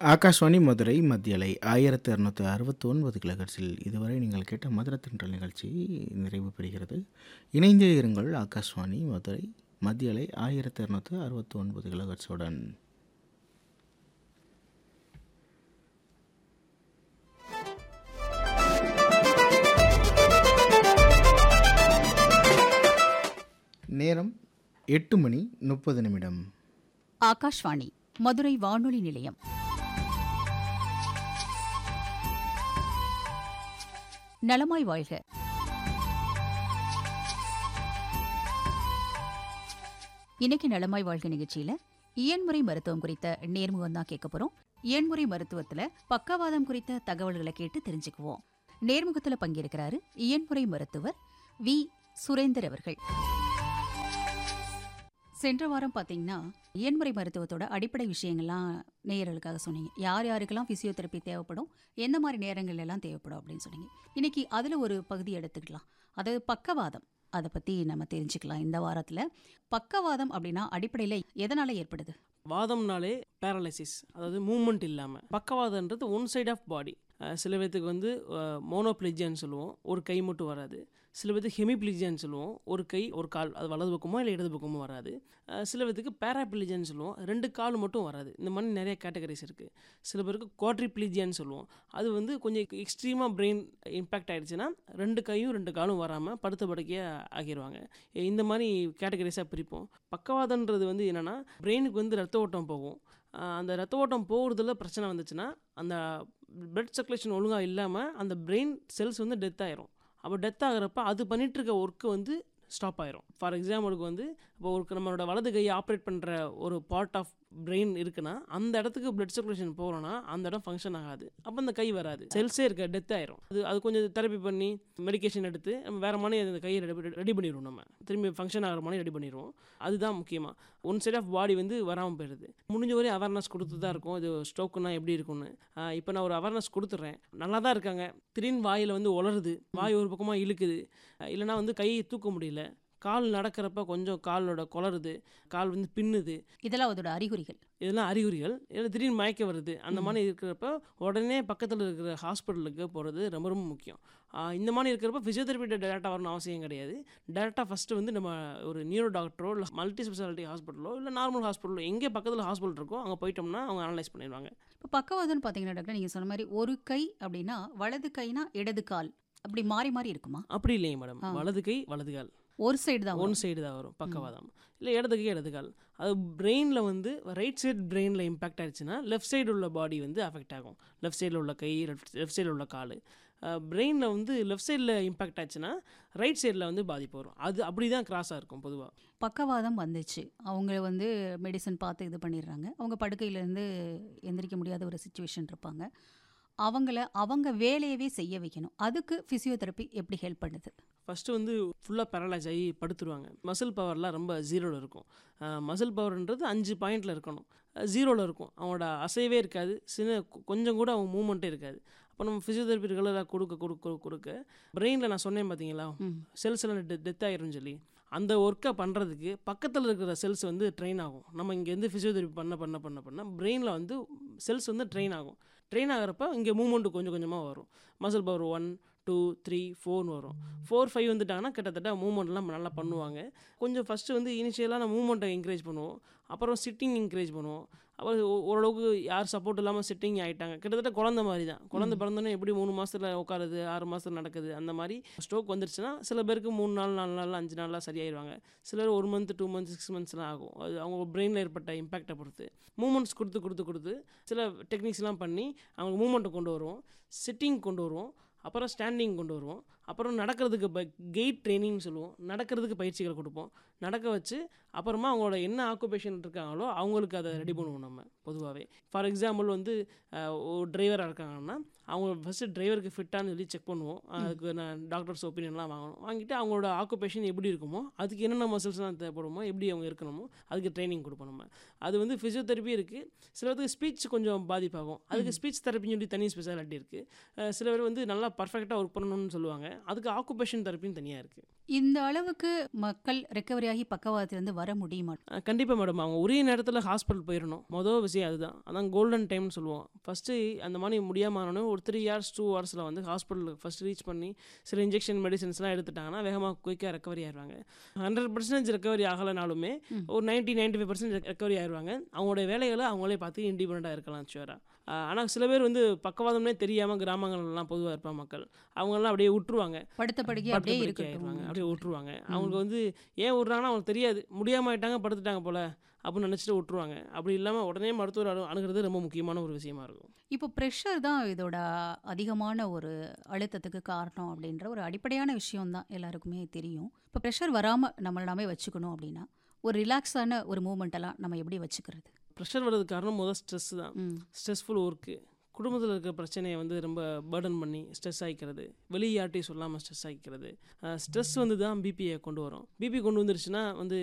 ஆகாஷ்வாணி மதுரை மத்தியலை ஆயிரத்தி இரநூத்தி அறுபத்தி ஒன்பது கிலகர்ஸில் இதுவரை நீங்கள் கேட்ட மதுரை தின்றல் நிகழ்ச்சி நிறைவு பெறுகிறது இணைந்தே இருங்கள் ஆகாஷ்வாணி மதுரை மத்தியலை ஆயிரத்தி இரநூத்தி அறுபத்தி ஒன்பது கிலகர்ஸுடன் நேரம் எட்டு மணி முப்பது நிமிடம் ஆகாஷ்வாணி மதுரை வானொலி நிலையம் நலமாய் வாழ்க இன்னைக்கு நலமாய் வாழ்க நிகழ்ச்சியில இயன்முறை மருத்துவம் குறித்த நேர்முகம் தான் கேட்க போறோம் இயன்முறை மருத்துவத்துல பக்கவாதம் குறித்த தகவல்களை கேட்டு தெரிஞ்சுக்குவோம் நேர்முகத்துல பங்கேற்கிறாரு இயன்முறை மருத்துவர் வி சுரேந்தர் அவர்கள் சென்ற வாரம் பார்த்தீங்கன்னா இயன்முறை மருத்துவத்தோட அடிப்படை விஷயங்கள்லாம் நேயர்களுக்காக சொன்னீங்க யார் யாருக்கெல்லாம் ஃபிசியோதெரப்பி தேவைப்படும் எந்த மாதிரி நேரங்கள் எல்லாம் தேவைப்படும் அப்படின்னு சொன்னீங்க இன்னைக்கு அதில் ஒரு பகுதி எடுத்துக்கலாம் அதாவது பக்கவாதம் அதை பற்றி நம்ம தெரிஞ்சுக்கலாம் இந்த வாரத்தில் பக்கவாதம் அப்படின்னா அடிப்படையில் எதனால் ஏற்படுது வாதம்னாலே பேரலைசிஸ் அதாவது மூமெண்ட் இல்லாமல் பக்கவாதன்றது ஒன் சைடு ஆஃப் பாடி சில பேர்த்துக்கு வந்து மோனோப்ளிஜியான்னு சொல்லுவோம் ஒரு கை மட்டும் வராது சில பேர்த்துக்கு ஹெமிப்ளிஜியான்னு சொல்லுவோம் ஒரு கை ஒரு கால் அது வலது பக்கமோ இல்லை இடது பக்கமோ வராது அஹ் சில பேர்த்துக்கு பேராப்ளிஜியான்னு சொல்லுவோம் ரெண்டு கால் மட்டும் வராது இந்த மாதிரி நிறைய கேட்டகரிஸ் இருக்குது சில பேருக்கு குவாட்ரிப்ளிஜியான்னு சொல்லுவோம் அது வந்து கொஞ்சம் எக்ஸ்ட்ரீமாக பிரெயின் இம்பேக்ட் ஆகிடுச்சுன்னா ரெண்டு கையும் ரெண்டு காலும் வராமல் படுத்த படுக்கையாக ஆக்கிடுவாங்க இந்த மாதிரி கேட்டகரிஸாக பிரிப்போம் பக்கவாதன்றது வந்து என்னென்னா பிரெயினுக்கு வந்து ரத்த ஓட்டம் போகும் ஆஹ் அந்த ரத்த ஓட்டம் போகிறதுல பிரச்சனை வந்துச்சுன்னா அந்த பிளட் சர்க்குலேஷன் ஒழுங்காக இல்லாமல் அந்த பிரெயின் செல்ஸ் வந்து டெத் ஆயிரும் அப்போ டெத் ஆகிறப்ப அது பண்ணிட்டு இருக்க ஒர்க்கு வந்து ஸ்டாப் ஆயிரும் ஃபார் எக்ஸாம்பிளுக்கு வந்து இப்போ ஒரு நம்மளோட வலது கையை ஆப்ரேட் பண்ணுற ஒரு பார்ட் ஆஃப் பிரெயின் இருக்குன்னா அந்த இடத்துக்கு பிளட் சர்க்குலேஷன் போகிறோன்னா அந்த இடம் ஃபங்க்ஷன் ஆகாது அப்போ அந்த கை வராது செல்ஸே இருக்க டெத் ஆயிரும் அது அது கொஞ்சம் தெரப்பி பண்ணி மெடிகேஷன் எடுத்து நம்ம வேறு மாதிரி அந்த கையை ரெடி ரெடி பண்ணிடுவோம் நம்ம திரும்பி ஃபங்க்ஷன் ஆகிற மாதிரி ரெடி பண்ணிடுவோம் அதுதான் முக்கியமாக ஒன் சைட் ஆஃப் பாடி வந்து வராமல் போயிடுது முடிஞ்ச வரையும் அவேர்னஸ் கொடுத்து தான் இருக்கும் இது ஸ்ட்ரோக்குனா எப்படி இருக்கும்னு இப்போ நான் ஒரு அவேர்னஸ் கொடுத்துட்றேன் நல்லா தான் இருக்காங்க திடீர்னு வாயில் வந்து உலருது வாய் ஒரு பக்கமாக இழுக்குது அஹ் இல்லைன்னா வந்து கையை தூக்க முடியல கால் நடக்கிறப்ப கொஞ்சம் காலோட குளருது கால் வந்து பின்னுது இதெல்லாம் அதோட அறிகுறிகள் இதெல்லாம் அறிகுறிகள் இல்லை திடீர்னு மயக்க வருது அந்த மாதிரி இருக்கிறப்ப உடனே பக்கத்தில் இருக்கிற ஹாஸ்பிட்டலுக்கு போகிறது ரொம்ப ரொம்ப முக்கியம் ஆஹ் இந்த மாதிரி இருக்கிறப்ப ஃபிசியோதெரப்பி டேரெக்டாக வரணும் அவசியம் கிடையாது டேரெக்டாக ஃபஸ்ட்டு வந்து நம்ம ஒரு நியூரோ டாக்டரோ இல்லை மல்டி ஸ்பெஷாலிட்டி ஹாஸ்பிட்டலோ இல்லை நார்மல் ஹாஸ்பிட்டலோ எங்கே பக்கத்தில் ஹாஸ்பிட்டல் இருக்கோ அங்கே போயிட்டோம்னா அவங்க அனலைஸ் பண்ணிடுவாங்க இப்போ பக்கவாதம்னு பார்த்தீங்கன்னா டாக்டர் நீங்கள் சொன்ன மாதிரி ஒரு கை அப்படின்னா வலது கைனா இடது கால் அப்படி மாறி மாறி இருக்குமா அப்படி இல்லைங்க மேடம் ஆ. வலது கை வலது கால் ஒரு சைடு தான் ஒன் வரும். சைடு தான் வரும் பக்கவாதம் இல்லை இடது கை இடது கால் அது பிரெயினில் வந்து ரைட் சைடு பிரெயினில் இம்பாக்ட் ஆயிடுச்சுன்னா லெஃப்ட் சைடு உள்ள பாடி வந்து அஃபெக்ட் ஆகும் லெஃப்ட் சைடில் உள்ள கை லெஃப்ட் சைடில் உள்ள கால் பிரெயினில் வந்து லெஃப்ட் சைடில் இம்பாக்ட் ஆச்சுன்னா ரைட் சைடில் வந்து பாதிப்பு வரும் அது அப்படி தான் கிராஸாக இருக்கும் பொதுவாக பக்கவாதம் வந்துச்சு அவங்க வந்து மெடிசன் பார்த்து இது பண்ணிடுறாங்க அவங்க படுக்கையிலேருந்து எந்திரிக்க முடியாத ஒரு சுச்சுவேஷன் இருப்பாங்க அவங்கள அவங்க வேலையவே செய்ய வைக்கணும் அதுக்கு ஃபிசியோதெரப்பி எப்படி ஹெல்ப் பண்ணுது ஃபஸ்ட்டு வந்து ஃபுல்லாக பேரலைஸ் ஆகி படுத்துருவாங்க மசில் பவர்லாம் ரொம்ப ஜீரோவில் இருக்கும் மசில் பவர்ன்றது அஞ்சு பாயிண்டில் இருக்கணும் ஜீரோவில் இருக்கும் அவனோட அசைவே இருக்காது சின்ன கொ- கொஞ்சம் கூட அவன் மூமெண்ட்டே இருக்காது அப்போ நம்ம ஃபிசியோதெரப்பி ரெகுலராக கொடுக்க கொடுக்க கொடுக்க கொடுக்க பிரெயினில் நான் சொன்னேன் பார்த்தீங்களா ம். செல்ஸ் எல்லாம் டெ டெத் ஆயிரும்னு சொல்லி அந்த ஒர்க்கை பண்ணுறதுக்கு பக்கத்தில் இருக்கிற செல்ஸ் வந்து ட்ரெயின் ஆகும் நம்ம இங்கேருந்து ஃபிசியோதெரப்பி பண்ண பண்ண பண்ண பண்ண பிரெயினில் வந்து செல்ஸ் வந்து ட்ரெயின் ஆகும் ட்ரெயின் ஆகிறப்ப இங்கே மூமெண்ட்டு கொஞ்சம் கொஞ்சமாக வரும் muscle power one two three ஃபோர்னு வரும் ஃபோர் ஃபைவ் வந்துட்டாங்கன்னா கிட்டத்தட்ட மூமெண்ட்லாம் நல்லா பண்ணுவாங்க கொஞ்சம் ஃபஸ்ட்டு வந்து இனிஷியலாக நம்ம மூமெண்ட்டை என்கரேஜ் பண்ணுவோம் அப்புறம் சிட்டிங் என்கரேஜ் பண்ணுவோம் அப்புறம் ஓ- ஓரளவுக்கு யார் சப்போர்ட் இல்லாமல் சிட்டிங் ஆகிட்டாங்க கிட்டத்தட்ட குழந்த மாதிரி தான் குழந்தை பிறந்தோன்னே எப்படி மூணு மாதத்தில் உட்காருது ஆறு மாதத்தில் நடக்குது அந்த மாதிரி ஸ்ட்ரோக் வந்துருச்சுன்னா சில பேருக்கு மூணு நாள் நாலு நாள் அஞ்சு நாளில் சரியாயிருவாங்க சிலர் ஒரு மந்த் டூ மந்த் சிக்ஸ் மந்த்ஸ்லாம் ஆகும் அது அவங்க பிரெயினில் ஏற்பட்ட இம்பாக்டை பொறுத்து மூமெண்ட்ஸ் கொடுத்து கொடுத்து கொடுத்து சில டெக்னிக்ஸ்லாம் பண்ணி அவங்க மூமெண்ட்டை கொண்டு வருவோம் சிட்டிங் கொண்டு வருவோம் அப்புறம் ஸ்டாண்டிங் கொண்டு வருவோம் அப்புறம் நடக்கிறதுக்கு ப கெயிட் ட்ரைனிங் சொல்லுவோம் நடக்கிறதுக்கு பயிற்சிகள் கொடுப்போம் நடக்க வச்சு அப்புறமா அவங்களோட என்ன ஆக்குபேஷன் இருக்காங்களோ அவங்களுக்கு அதை ரெடி பண்ணுவோம் நம்ம பொதுவாகவே ஃபார் எக்ஸாம்பிள் வந்து அஹ், ஒரு டிரைவராக இருக்காங்கன்னா அவங்க ஃபஸ்ட்டு டிரைவருக்கு ஃபிட்டான்னு சொல்லி செக் பண்ணுவோம் அதுக்கு நான் டாக்டர்ஸ் ஒப்பீனியன்லாம் வாங்கணும் வாங்கிட்டு அவங்களோட ஆக்குபேஷன் எப்படி இருக்குமோ அதுக்கு என்னென்ன மசில்ஸ்லாம் தேவைப்படுமோ எப்படி அவங்க இருக்கணுமோ அதுக்கு ட்ரைனிங் கொடுப்போம் நம்ம அது வந்து ஃபிசியோதெரப்பி இருக்குது சில பேருக்கு ஸ்பீச் கொஞ்சம் பாதிப்பாகும் அதுக்கு ஸ்பீச் தெரப்பின்னு சொல்லி தனி ஸ்பெஷாலிட்டி இருக்குது சில பேர் வந்து நல்லா பர்ஃபெக்டாக ஒர்க் பண்ணணும்னு சொல்லுவாங்க அதுக்கு ஆக்குபேஷன் தெரப்பின்னு தனியாக இருக்குது இந்த அளவுக்கு மக்கள் ரெக்கவரி ஆகி பக்கவாதத்திலிருந்து வர முடியுமா கண்டிப்பாக மேடம் அவங்க உரிய நேரத்தில் ஹாஸ்பிட்டல் போயிடணும் மொதல் விஷயம் அதுதான் அதான் கோல்டன் டைம்னு சொல்லுவோம் ஃபஸ்ட்டு அந்த மாதிரி முடியாமல் ஆனோடனே ஒரு த்ரீ ஹவர்ஸ் டூ ஹவர்ஸில் வந்து ஹாஸ்பிட்டலுக்கு ஃபஸ்ட் ரீச் பண்ணி சில இன்ஜெக்ஷன் மெடிசன்ஸ்லாம் எடுத்துட்டாங்கன்னா வேகமாக குயிக்காக ரெக்கவரி ஆயிடுவாங்க ஹண்ட்ரட் பர்சன்டேஜ் ரெக்கவரி ஆகலைனாலுமே ம். ஒரு ninety ninety five percent recovery ஆயிடுவாங்க அவங்களுடைய வேலைகளை அவங்களே பார்த்து இண்டிபெண்ட்டாக இருக்கலாம் ஷுவராக ஆனால் சில பேர் வந்து பக்கவாதமே தெரியாமல் கிராமங்கள்லாம் பொதுவாக இருப்பாங்க மக்கள் அவங்கெல்லாம் அப்படியே விட்டுருவாங்க படுத்த படுக்கை படுத்த அப்படியே படுக்கை ஆயிடுவாங்க இருக்கட்டும் அப்படியே விட்டுருவாங்க அவங்களுக்கு வந்து ஏன் விட்றாங்கன்னா அவங்களுக்கு தெரியாது முடியாம ஆயிட்டாங்க படுத்துட்டாங்க போல அப்படின்னு நினச்சிட்டு விட்டுருவாங்க அப்படி இல்லாமல் உடனே மருத்துவர் அணு அணுகிறது ரொம்ப முக்கியமான ஒரு விஷயமா இருக்கும் இப்போ ப்ரெஷர் தான் இதோட அதிகமான ஒரு அழுத்தத்துக்கு காரணம் அப்படின்ற ஒரு அடிப்படையான விஷயம் தான் எல்லாருக்குமே தெரியும் இப்போ ப்ரெஷர் வராமல் நம்மளை நாமே வச்சுக்கணும் அப்படின்னா ஒரு ரிலாக்ஸான ஒரு மூமெண்ட் எல்லாம் நம்ம எப்படி வச்சுக்கிறது ப்ரெஷர் வர்றதுக்கு காரணம் முதல் ஸ்ட்ரெஸ் தான் ம் ஸ்ட்ரெஸ்ஃபுல் ஒர்க்கு குடும்பத்தில் இருக்கிற பிரச்சனையை வந்து ரொம்ப பேர்டன் பண்ணி ஸ்ட்ரெஸ் ஆகிக்கிறது வெளியே யார்ட்டையும் சொல்லாமல் ஸ்ட்ரெஸ் ஆகிக்கிறது ஸ்ட்ரெஸ் வந்து தான் பிபியை கொண்டு வரும் பிபி கொண்டு வந்துருச்சுன்னா வந்து